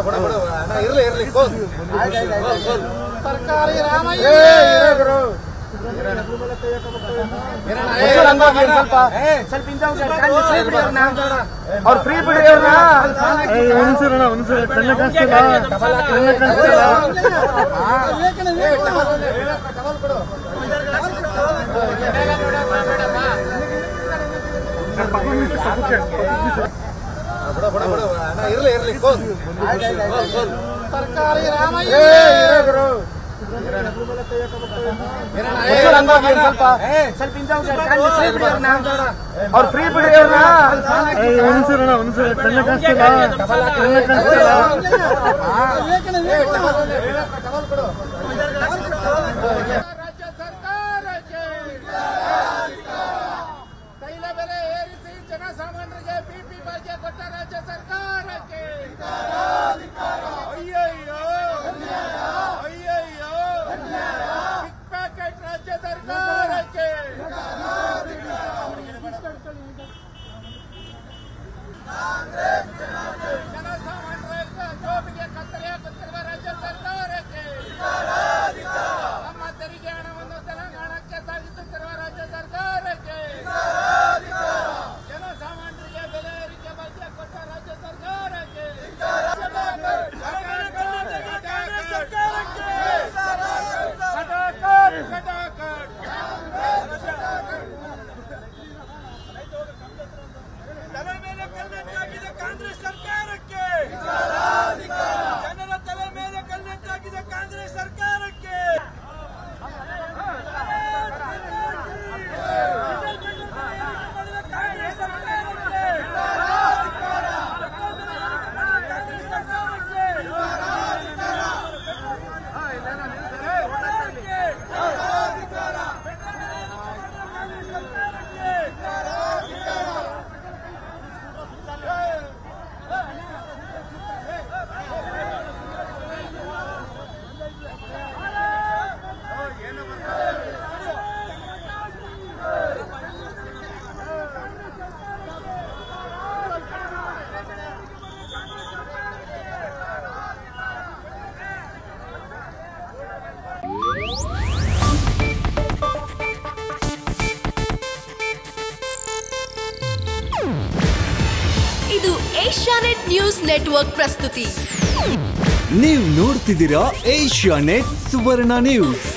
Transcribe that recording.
ಇರ್ಲಿ ಇರ್ಲಿ ಸರ್ಕಾರಿ ರಾಮಯ್ಯ ಸ್ವಲ್ಪ ಹಿಂದೆ ಹೋಗಿ, ಕಾಲು ಫ್ರೀ ಬಿಡಿ ಅವ್ರನ್ನ. ಅವ್ರು ಫ್ರೀ ಬಿಡಿ ಅವ್ರನ್ನ ಉಣಿಸಿರೋಣ ಉಣಿಸಿರೋ ಕಣ್ಣ ಕಾಣಿಸ್ತಿಲ್ಲ ಕಣ್ಣ ಕಾಣಿಸ್ತಿಲ್ಲ ಇರ್ಲಿ ಇರ್ಲಿ ಸರ್ಕಾರಿ ರಾಮಯ್ಯ ಸ್ವಲ್ಪ ಹಿಂದೆ ಹೋಗಿ, ಕಾಲು ಫ್ರೀ ಬಿಡಿ ಅವ್ರನ್ನ. ಅವ್ರು ಫ್ರೀ ಬಿಡಿ ಅವ್ರನ್ನ ಉಣಿಸಿರೋಣ ಉಣಿಸಿರೋ ಕಣ್ಣ ಕಾಣಿಸ್ತಿಲ್ಲ ಕಣ್ಣ ಕಾಣಿಸ್ತಿಲ್ಲ ರಾಜ್ಯ ಸರ್ಕಾರಕ್ಕೆ ತೈಲ ಬೆಲೆ ಏರಿಸಿ ಜನಸಾಮಾನ್ಯರಿಗೆ ಬಿಪಿ ಬಗ್ಗೆ ಕೊಟ್ಟ ರಾಜ್ಯ ಸರ್ಕಾರಕ್ಕೆ ಅಯ್ಯಯ್ಯೋ ಅಯ್ಯಯ್ಯೋ ಬಿಗ್ ಪ್ಯಾಕೆಟ್ ರಾಜ್ಯ ಸರ್ಕಾರಕ್ಕೆ ಜನಸಾಮಾನ್ಯರ ಜೋಬಿಗೆ ಕತ್ತರಿ ಹಾಕುತ್ತಿರುವ ರಾಜ್ಯ ಸರ್ಕಾರಕ್ಕೆ ನಮ್ಮ ತೆರಿಗೆ ಹಣವನ್ನು ತೆಲಂಗಾಣಕ್ಕೆ ಸಾಗಿಸುತ್ತಿರುವ ರಾಜ್ಯ ಸರ್ಕಾರಕ್ಕೆ ಜನಸಾಮಾನ್ಯರಿಗೆ ಬೆಲೆ ಏರಿಕೆ ಬಗ್ಗೆ ಕೊಟ್ಟ ರಾಜ್ಯ ಸರ್ಕಾರಕ್ಕೆ ಕಟಾಕಟ್, ಕಟಾಕಟ್. ತಲೆ ಮೇಲೆ ಕಲ್ಲೆತ್ತಾಗಿದೆ ಕಾಂಗ್ರೆಸ್ ಸರ್ಕಾರಕ್ಕೆ ಜನರ ತಲೆ ಮೇಲೆ ಕಲ್ಲೆತ್ತಾಗಿದೆ ಕಾಂಗ್ರೆಸ್ ಸರ್ಕಾರಕ್ಕೆ ಕಾಂಗ್ರೆಸ್ ಸರ್ಕಾರಕ್ಕೆ ಕಾಂಗ್ರೆಸ್ ಸರ್ಕಾರಕ್ಕೆ ಇದು ಏಷ್ಯಾನೆಟ್ ನ್ಯೂಸ್ ನೆಟ್ವರ್ಕ್ ಪ್ರಸ್ತುತಿ ನೀವು ನೋಡ್ತಿದ್ದೀರಾ ಏಷ್ಯಾ ನೆಟ್ ಸುವರ್ಣ ನ್ಯೂಸ್